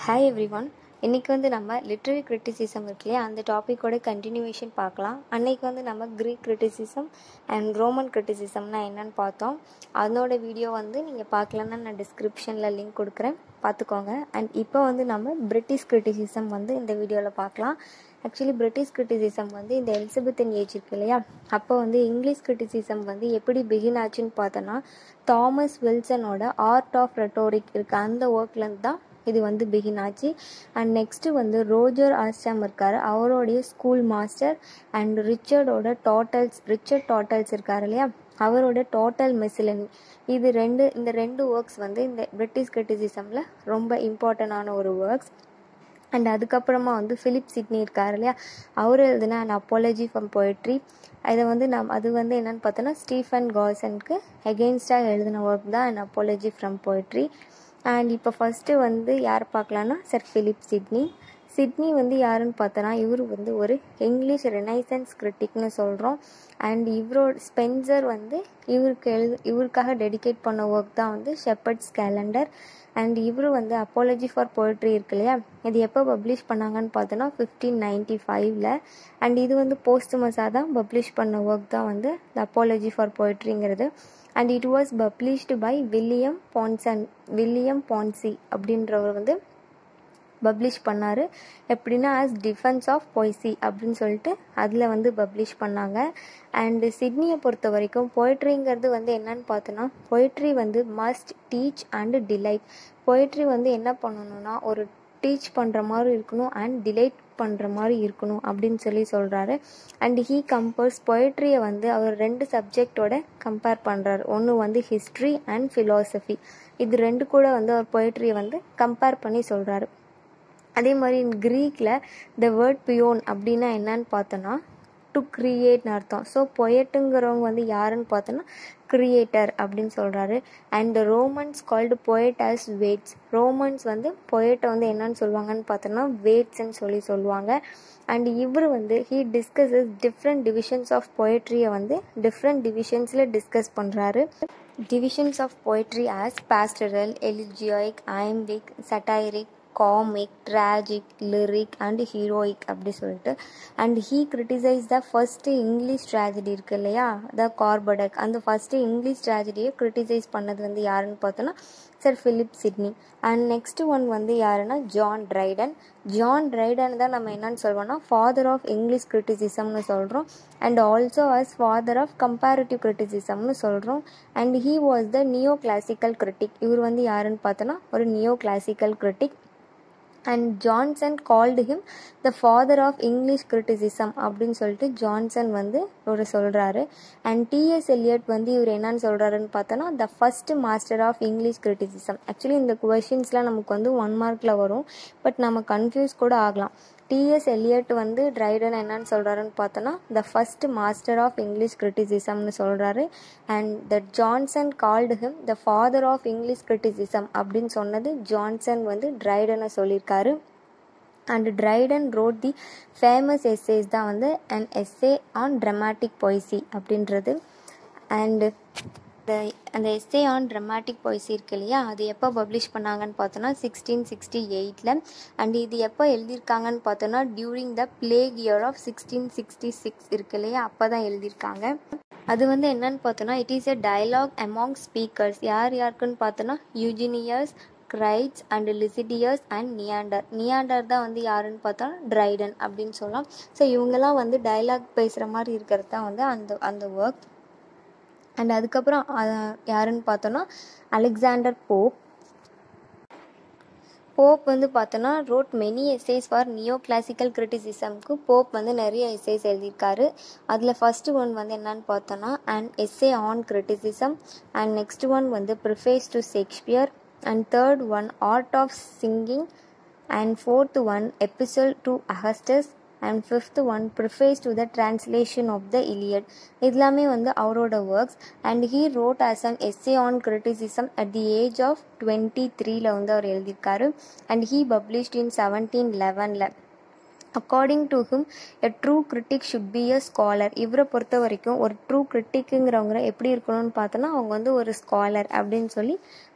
hi every one இன்றைக்கி வந்து நம்ம லிட்ரரி கிரிட்டிசிசம் இருக்கு இல்லையா அந்த டாப்பிக்கோட கண்டினியூவேஷன் பார்க்கலாம் அன்னைக்கு வந்து நம்ம க்ரீக் கிரிட்டிசிசம் அண்ட் ரோமன் கிரிட்டிசிசம்னா என்னன்னு பார்த்தோம் அதனோட வீடியோ வந்து நீங்கள் பார்க்கலன்னா நான் டிஸ்கிரிப்ஷனில் லிங்க் கொடுக்குறேன் பார்த்துக்கோங்க அண்ட் இப்போ வந்து நம்ம பிரிட்டிஷ் கிரிட்டிசிசம் வந்து இந்த வீடியோவில் பார்க்கலாம் ஆக்சுவலி பிரிட்டிஷ் கிரிட்டிசிசம் வந்து இந்த எலிசபெத்தன் ஏஜ் இருக்கு இல்லையா அப்போ வந்து இங்கிலீஷ் கிரிட்டிசிசம் வந்து எப்படி பிகின் ஆச்சுன்னு பார்த்தோன்னா தாமஸ் வில்சனோட ஆர்ட் ஆஃப் ரெட்டோரிக் இருக்கு அந்த ஒர்க்லேருந்து தான் இது வந்து பிகின் ஆச்சு அண்ட் நெக்ஸ்ட்டு வந்து ரோஜர் ஆஸ்டாம் இருக்கார் அவருடைய ஸ்கூல் மாஸ்டர் அண்ட் ரிச்சர்டோட டோட்டல்ஸ் ரிச்சர்ட் டோட்டல்ஸ் இருக்கார் இல்லையா அவரோட டோட்டல் மெசிலனி இது ரெண்டு இந்த ரெண்டு ஒர்க்ஸ் வந்து இந்த பிரிட்டிஷ் கிரிட்டிசிசமில் ரொம்ப இம்பார்ட்டண்டான ஒரு ஒர்க்ஸ் அண்ட் அதுக்கப்புறமா வந்து ஃபிலிப் சிட்னி இருக்கார் இல்லையா அவர் எழுதுனா அண்ட் அப்பாலஜி ஃப்ரம் போய்ட்ரி இதை வந்து நம் அது வந்து என்னென்னு பார்த்தோன்னா ஸ்டீஃபன் காசனுக்கு எகெயின்ஸ்டாக எழுதின ஒர்க் தான் and apology from poetry and இப்போ ஃபஸ்ட்டு வந்து யார் பார்க்கலான்னா சார் ஃபிலிப் சிட்னி சிட்னி வந்து யாருன்னு பார்த்தோன்னா இவர் வந்து ஒரு இங்கிலீஷ் ரெனைசன்ஸ் கிரிட்டிக்னு சொல்கிறோம் அண்ட் இவரோட ஸ்பென்சர் வந்து இவருக்கு எழுது இவருக்காக டெடிகேட் பண்ண ஒர்க் தான் வந்து ஷெப்பர்ட்ஸ் கேலண்டர் அண்ட் இவர் வந்து அப்பாலஜி ஃபார் போய்ட்ரி இருக்கு இல்லையா இது எப்போ பப்ளிஷ் பண்ணாங்கன்னு பார்த்தோன்னா ஃபிஃப்டீன் நைன்டி ஃபைவ்ல அண்ட் இது வந்து போஸ்டுமஸாக தான் பப்ளிஷ் பண்ண ஒர்க் தான் வந்து த அப்பாலஜி ஃபார் போய்ட்ரிங்கிறது and it was published by William Ponson William Ponsy அப்படின்றவர் வந்து பப்ளிஷ் பண்ணார் எப்படின்னா ஆஸ் டிஃபென்ஸ் ஆஃப் பொய்சி அப்படின்னு சொல்லிட்டு அதில் வந்து பப்ளிஷ் பண்ணாங்க அண்டு சிட்னியை பொறுத்த வரைக்கும் பொய்ட்ரிங்கிறது வந்து என்னன்னு பார்த்தோன்னா பொய்ட்ரி வந்து must teach and delight poetry வந்து என்ன பண்ணணும்னா ஒரு டீச் பண்ணுற மாதிரி இருக்கணும் அண்ட் டிலைட் பண்ணுற மாதிரி இருக்கணும் அப்படின்னு சொல்லி சொல்கிறாரு அண்ட் ஹீ கம்பேர்ஸ் பொயட்ரியை வந்து அவர் ரெண்டு சப்ஜெக்டோட கம்பேர் பண்ணுறாரு ஒன்று வந்து ஹிஸ்ட்ரி அண்ட் ஃபிலாசபி இது ரெண்டு கூட வந்து அவர் பொயட்ரியை வந்து கம்பேர் பண்ணி சொல்கிறாரு அதே மாதிரி க்ரீக்கில் த வேர்ட் பியோன் அப்படின்னா என்னன்னு பார்த்தோன்னா டு கிரியேட்னு அர்த்தம் ஸோ பொயட்டுங்கிறவங்க வந்து யாருன்னு பார்த்தோன்னா கிரியேட்டர் அப்படின்னு சொல்கிறாரு and Romans called poet as vates Romans வந்து பொயட்டை வந்து என்னன்னு சொல்லுவாங்கன்னு பார்த்தோன்னா வேட்ஸ்ன்னு சொல்லி சொல்லுவாங்க அண்ட் இவர் வந்து he discusses different divisions of பொயட்ரியை வந்து டிஃப்ரெண்ட் டிவிஷன்ஸில் டிஸ்கஸ் பண்ணுறாரு divisions of poetry as pastoral elegiac iambic satiric comic tragic lyric and heroic அப்படி சொல்லிட்டு and he criticise the first English tragedy இருக்கு இல்லையா த கார்படக் அந்த ஃபஸ்ட்டு இங்கிலீஷ் ட்ராஜடியை கிரிட்டிசைஸ் பண்ணது வந்து யாருன்னு பார்த்தோன்னா sir Philip Sidney and next one வந்து யாருன்னா ஜான் ட்ரைடன் ஜான் ட்ரைடன் தான் நம்ம என்னன்னு சொல்வோம்னா ஃபாதர் ஆஃப் இங்கிலீஷ் கிரிட்டிசிசம்னு சொல்கிறோம் and also as father of comparative கிரிட்டிசிசம்னு சொல்கிறோம் and he was the neo classical critic இவர் வந்து யாருன்னு பார்த்தோன்னா ஒரு neo classical critic and Johnson called him the father of English criticism அப்படின்னு சொல்லிட்டு ஜான்சன் வந்து ஒரு சொல்கிறாரு அண்ட் டிஎஸ் எலியட் வந்து இவர் என்னன்னு சொல்கிறாருன்னு பார்த்தோன்னா the first master of English criticism actually இந்த கொஷின்ஸ்லாம் நமக்கு வந்து ஒன் மார்க்கில் வரும் பட் நம்ம கன்ஃபியூஸ் கூட ஆகலாம் டிஎஸ் எலியட் வந்து ட்ரைடன் என்னன்னு சொல்கிறாருன்னு பார்த்தோன்னா the first master of English கிரிட்டிசிசம்னு சொல்கிறாரு and the Johnson called him the father of English criticism அப்படின்னு சொன்னது ஜான்சன் வந்து ட்ரைடனை சொல்லியிருக்காரு and Dryden wrote the famous essays தான் வந்து and essay on dramatic poesy அப்படின்றது அண்டு த அந்த எஸ்ஏ ஆன் ட்ரமாட்டிக் பொய்சி இருக்கு இல்லையா அது எப்போ பப்ளிஷ் பண்ணாங்கன்னு பார்த்தோன்னா சிக்ஸ்டீன் சிக்ஸ்டி எயிட்டில் அண்ட் இது எப்போ எழுதியிருக்காங்கன்னு பார்த்தோன்னா during the plague year of sixteen sixty six இருக்கு இல்லையா அப்போ தான் எழுதியிருக்காங்க அது வந்து என்னன்னு பார்த்தோன்னா it is a dialogue among speakers யார் யாருக்குன்னு பார்த்தோன்னா Eugenius Crites and Lisideius and Neander Neander தான் வந்து யாருன்னு பார்த்தா ட்ரைடன் அப்படின்னு சொல்லலாம் ஸோ இவங்கெல்லாம் வந்து டைலாக் பேசுகிற மாதிரி இருக்கிறது தான் வந்து அந்த அந்த ஒர்க் அண்ட் அதுக்கப்புறம் யாருன்னு பார்த்தோன்னா அலெக்சாண்டர் போப் போப் வந்து பார்த்தோன்னா wrote many essays for neo classical கிரிட்டிசிசம்க்கு போப் வந்து நிறைய எஸ்ஏஸ் எழுதியிருக்காரு அதில் ஃபஸ்ட்டு ஒன் வந்து என்னன்னு பார்த்தோன்னா and essay on criticism and next one வந்து preface to Shakespeare and third one art of sinking and fourth one episode to Augustus and fifth one preface to the translation of the Iliad இதெல்லாமே வந்து அவரோட works and he wrote as an essay on criticism at the age of twenty த்ரீல வந்து அவர் எழுதியிருக்காரு and he published in seventeen லெவனில் according to him a true critic should be a scholar இவரை பொறுத்த வரைக்கும் ஒரு ட்ரூ கிரிட்டிக்குங்கிறவங்க எப்படி இருக்கணும்னு பார்த்தோன்னா அவங்க வந்து ஒரு ஸ்காலர் அப்படின்னு சொல்லி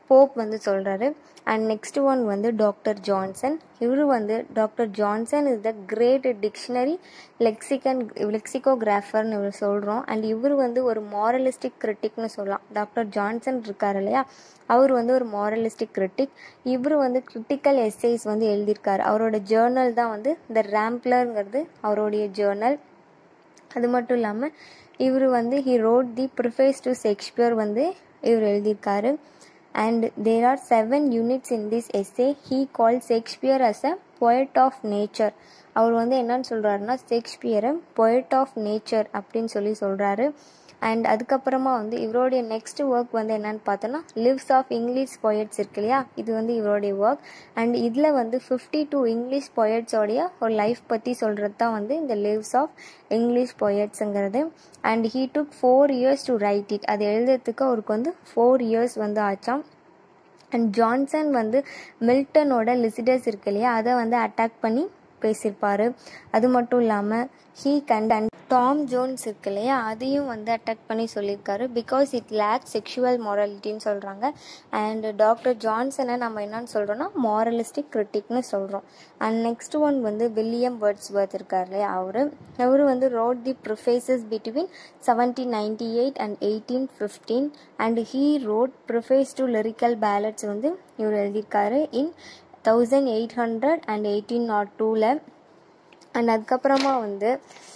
போப் வந்து சொல்கிறாரு அண்ட் நெக்ஸ்ட் ஒன் வந்து டாக்டர் ஜான்சன் இவர் வந்து doctor Johnson is the great dictionary lexicon லெக்சிகோகிராஃபர்னு இவர் சொல்கிறோம் அண்ட் இவர் வந்து ஒரு மாரலிஸ்டிக் கிரிட்டிக்னு சொல்லலாம் டாக்டர் ஜான்சன் இருக்கார் இல்லையா அவர் வந்து ஒரு மாரலிஸ்டிக் கிரிட்டிக் இவர் வந்து கிரிட்டிக்கல் எஸ்ஸேஸ் வந்து எழுதியிருக்காரு அவரோட ஜேர்னல் தான் வந்து த ரேம்ப்லருங்கிறது அவருடைய ஜேர்னல் அது மட்டும் இல்லாமல் இவர் வந்து he wrote the preface to Shakespeare வந்து இவர் எழுதியிருக்காரு and there are seven units in this essay he call Shakespeare as a poet of nature அவர் வந்து என்னன்னு சொல்கிறாருன்னா ஷேக்ஸ்பியரை பொயட் ஆஃப் நேச்சர் அப்படின்னு சொல்லி சொல்கிறாரு அண்ட் அதுக்கப்புறமா வந்து இவருடைய நெக்ஸ்ட் ஒர்க் வந்து என்னன்னு பார்த்தோன்னா லிவ்ஸ் ஆஃப் இங்கிலீஷ் பொயட்ஸ் இருக்கு இல்லையா இது வந்து இவருடைய ஒர்க் அண்ட் இதில் வந்து ஃபிஃப்டி டூ இங்கிலீஷ் பொயட்ஸோடைய ஒரு லைஃப் பற்றி சொல்கிறது தான் வந்து இந்த லிவ்ஸ் ஆஃப் இங்கிலீஷ் பொயட்ஸுங்கிறது and he took four years to write it அது எழுதுறதுக்கு அவருக்கு வந்து ஃபோர் இயர்ஸ் வந்து ஆச்சாம் அண்ட் ஜான்சன் வந்து மில்டனோட லிசிடஸ் இருக்கு இல்லையா அதை வந்து அட்டாக் பண்ணி பேசியிருப்பார் அது மட்டும் இல்லாமல் ஹீ கண்ட் அண்ட் டாம் ஜோன்ஸ் இருக்கு இல்லையா அதையும் வந்து அட்டாக் பண்ணி சொல்லியிருக்காரு பிகாஸ் இட் லேக் செக்ஷுவல் மாரலிட்டின்னு சொல்கிறாங்க அண்ட் டாக்டர் ஜான்சனை நம்ம என்னன்னு சொல்கிறோன்னா மாரலிஸ்டிக் கிரிட்டிக்னு சொல்கிறோம் அண்ட் நெக்ஸ்ட் ஒன் வந்து வில்லியம் வேர்ட்ஸ்வர்த் இருக்கார் இல்லையா அவர் அவர் வந்து wrote the prefaces between seventeen ninety eight and eighteen fifteen and he wrote preface to lyrical ballads வந்து இவர் எழுதியிருக்காரு in thousand eight hundred and eighteen nought டூவில் அண்ட் அதுக்கப்புறமா வந்து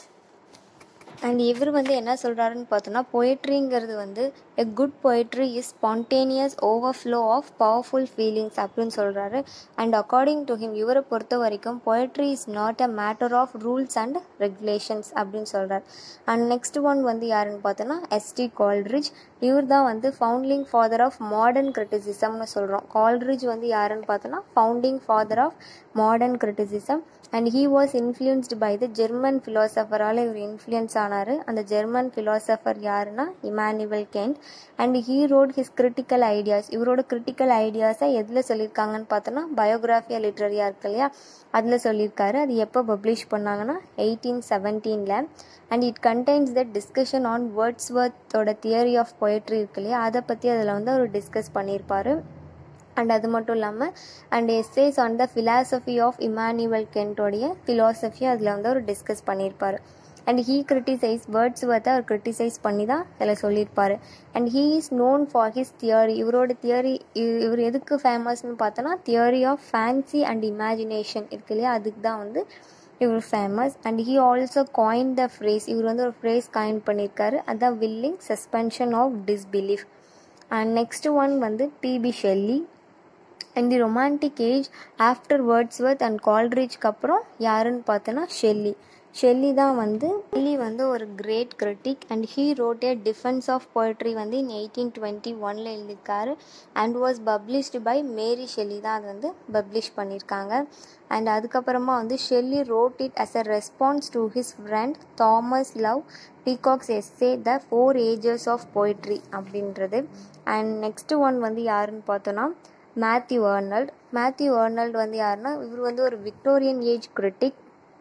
அண்ட் இவர் வந்து என்ன சொல்கிறாருன்னு பார்த்தோன்னா பொயட்ரிங்கிறது வந்து a good poetry is spontaneous overflow of powerful feelings அப்படின்னு சொல்கிறாரு அண்ட் அக்கார்டிங் டு ஹிம் இவரை பொறுத்த வரைக்கும் poetry is not a matter of rules and regulations அப்படின்னு சொல்கிறார் அண்ட் நெக்ஸ்ட் ஒன் வந்து யாருன்னு பார்த்தோன்னா எஸ்டி கால்ட்ரிட்ஜ் இவர் தான் வந்து ஃபவுண்டிங் ஃபாதர் ஆஃப் மாடர்ன் கிரிட்டிசிசம்னு சொல்கிறோம் கால்ட்ரிட்ஜ் வந்து யாருன்னு பார்த்தோன்னா founding father of modern criticism and he was influenced by the German ஃபிலாசபரால் இவர் இன்ஃப்ளூயன்ஸ் ஆனார் அந்த ஜெர்மன் ஃபிலாசபர் யாருன்னா Immanuel Kant and he wrote his critical ideas இவரோட கிரிட்டிக்கல் ஐடியாஸை எதில் சொல்லியிருக்காங்கன்னு பார்த்தோன்னா பயோகிராஃபியா லிட்ரரியா இருக்கு இல்லையா அதில் சொல்லியிருக்காரு அது எப்போ பப்ளிஷ் பண்ணாங்கன்னா எயிட்டீன் செவன்டீனில் and it contains the discussion on வேர்ட்ஸ்வர்த்தோட தியரி ஆஃப் பொயட்ரி இருக்கு இல்லையா அதை பற்றி அதில் வந்து அவர் டிஸ்கஸ் பண்ணியிருப்பார் அண்ட் அது மட்டும் இல்லாமல் and essays on the philosophy of Immanuel கென்ட்டோடைய ஃபிலாசபி அதில் வந்து அவர் டிஸ்கஸ் பண்ணியிருப்பார் அண்ட் ஹீ கிரிட்டிசைஸ் வேர்ட்ஸ் வர்த்தை அவர் கிரிட்டிசைஸ் பண்ணி தான் இதில் சொல்லியிருப்பார் and he is known for his theory இவரோட தியரி இவர் எதுக்கு ஃபேமஸ்னு பார்த்தோன்னா theory of fancy and imagination இருக்கு இல்லையா அதுக்கு தான் வந்து இவர் famous and he also coin the phrase இவர் வந்து ஒரு ஃப்ரேஸ் காயின் பண்ணியிருக்காரு அதான் willing suspension of disbelief and next one வந்து P B Shelley and the romantic age after Wordsworth and கால்ட்ரிட்ஜ்க்கு அப்புறம் யாருன்னு பார்த்தோன்னா ஷெல்லி ஷெல்லி தான் வந்து ஷெல்லி வந்து ஒரு great critic and he wrote a defence of poetry வந்து இன் எயிட்டீன் டுவெண்ட்டி ஒனில் எழுதியிருக்காரு and was published by Mary Shelley தான் அது வந்து பப்ளிஷ் பண்ணியிருக்காங்க அண்ட் அதுக்கப்புறமா வந்து Shelley wrote it as a response to his friend Thomas Love Peacock's essay the four ages of poetry அப்படின்றது அண்ட் நெக்ஸ்ட் ஒன் வந்து யாருன்னு பார்த்தோன்னா மேத்யூ ஏர்னல்ட் மேத்யூ ஏர்னல்ட் வந்து யாருன்னா இவர் வந்து ஒரு விக்டோரியன் ஏஜ் கிரிட்டிக்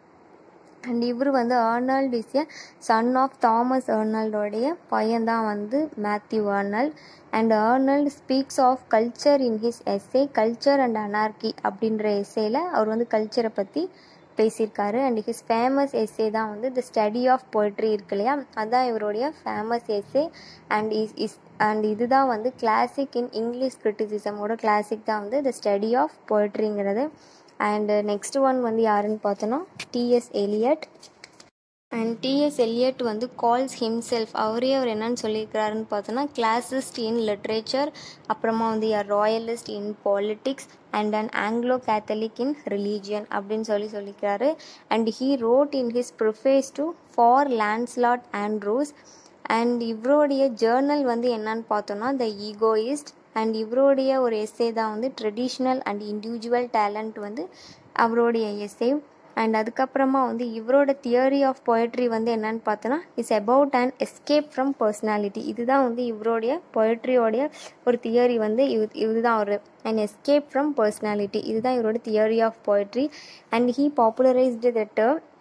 அண்ட் இவர் வந்து Arnold is a son of Thomas ஏர்னல்டோடைய பையன்தான் வந்து Matthew Arnold and Arnold speaks of culture in his essay culture and anarchy அப்படின்ற எஸ்ஸேல அவர் வந்து கல்ச்சரை பற்றி பேசியிருக்காரு அண்ட் ஹிஸ் ஃபேமஸ் எஸ்ஸே தான் வந்து த ஸ்டடி ஆஃப் போய்ட்ரி இருக்கு இல்லையா அதுதான் இவருடைய famous essay and is is and இதுதான் வந்து கிளாசிக் இன் இங்கிலீஷ் கிரிட்டிசிசமோட கிளாசிக் தான் வந்து த ஸ்டடி ஆஃப் போய்ட்ரிங்கிறது அண்டு நெக்ஸ்ட் ஒன் வந்து யாருன்னு பார்த்தோன்னா T S Eliot and T S Eliot வந்து கால்ஸ் ஹிம்செல்ஃப் அவரே அவர் என்னன்னு சொல்லியிருக்கிறாருன்னு பார்த்தோன்னா கிளாசிஸ்ட் இன் லிட்ரேச்சர் அப்புறமா வந்து யார் royalist in politics and an Anglo Catholic in religion அப்படின்னு சொல்லி சொல்லிக்கிறாரு and he wrote in his preface to for Lancelot Andrewes and இவருடைய ஜேர்னல் வந்து என்னன்னு பார்த்தோன்னா த ஈகோயிஸ்ட் அண்ட் இவருடைய ஒரு எஸ்ஸே தான் வந்து ட்ரெடிஷ்னல் அண்ட் இண்டிவிஜுவல் டேலண்ட் வந்து அவருடைய எஸ்ஸே அண்ட் அதுக்கப்புறமா வந்து இவரோட தியரி ஆஃப் பொயட்ரி வந்து என்னன்னு பார்த்தோன்னா it's about and escape from personality இதுதான் வந்து இவருடைய பொயட்ரியோடைய ஒரு தியரி வந்து இது இதுதான் ஒரு அண்ட் எஸ்கேப் ஃப்ரம் பர்சனாலிட்டி இதுதான் இவரோட theory of poetry and he popularised the term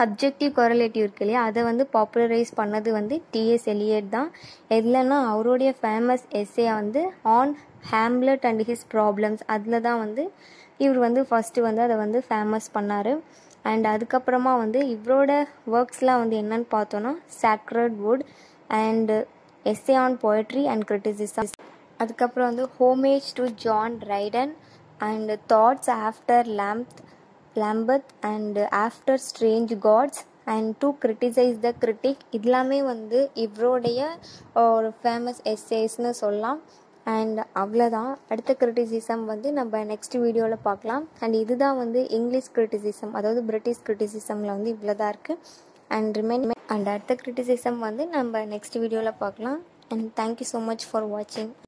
objective correlative இருக்கு இல்லையா அதை வந்து பாப்புலரைஸ் பண்ணது வந்து டிஎஸ் எலியட் தான் எதுலன்னா அவருடைய ஃபேமஸ் எஸ்ஸே வந்து on Hamlet and his problems அதில் தான் வந்து இவர் வந்து ஃபஸ்ட்டு வந்து அதை வந்து ஃபேமஸ் பண்ணார் அண்ட் அதுக்கப்புறமா வந்து இவரோட ஒர்க்ஸ்லாம் வந்து என்னன்னு பார்த்தோன்னா sacred wood and essay on poetry and criticism அதுக்கப்புறம் வந்து homage to John Dryden and thoughts after lamb Lambeth and after strange gods and to criticize the critic இதெல்லாமே வந்து இவருடைய ஒரு ஃபேமஸ் எஸ்ஏஸ்னு சொல்லலாம் அண்ட் அவ்வளோதான் அடுத்த கிரிட்டிசிசம் வந்து நம்ம நெக்ஸ்ட் வீடியோவில் பார்க்கலாம் அண்ட் இதுதான் வந்து இங்கிலீஷ் கிரிட்டிசிசம் அதாவது பிரிட்டிஷ் கிரிட்டிசிசமில் வந்து இவ்வளோ தான் இருக்குது அண்ட் ரிமைன் அண்ட் அடுத்த கிரிட்டிசிசம் வந்து நம்ம நெக்ஸ்ட் வீடியோவில் பார்க்கலாம் and thank you so much for வாட்சிங்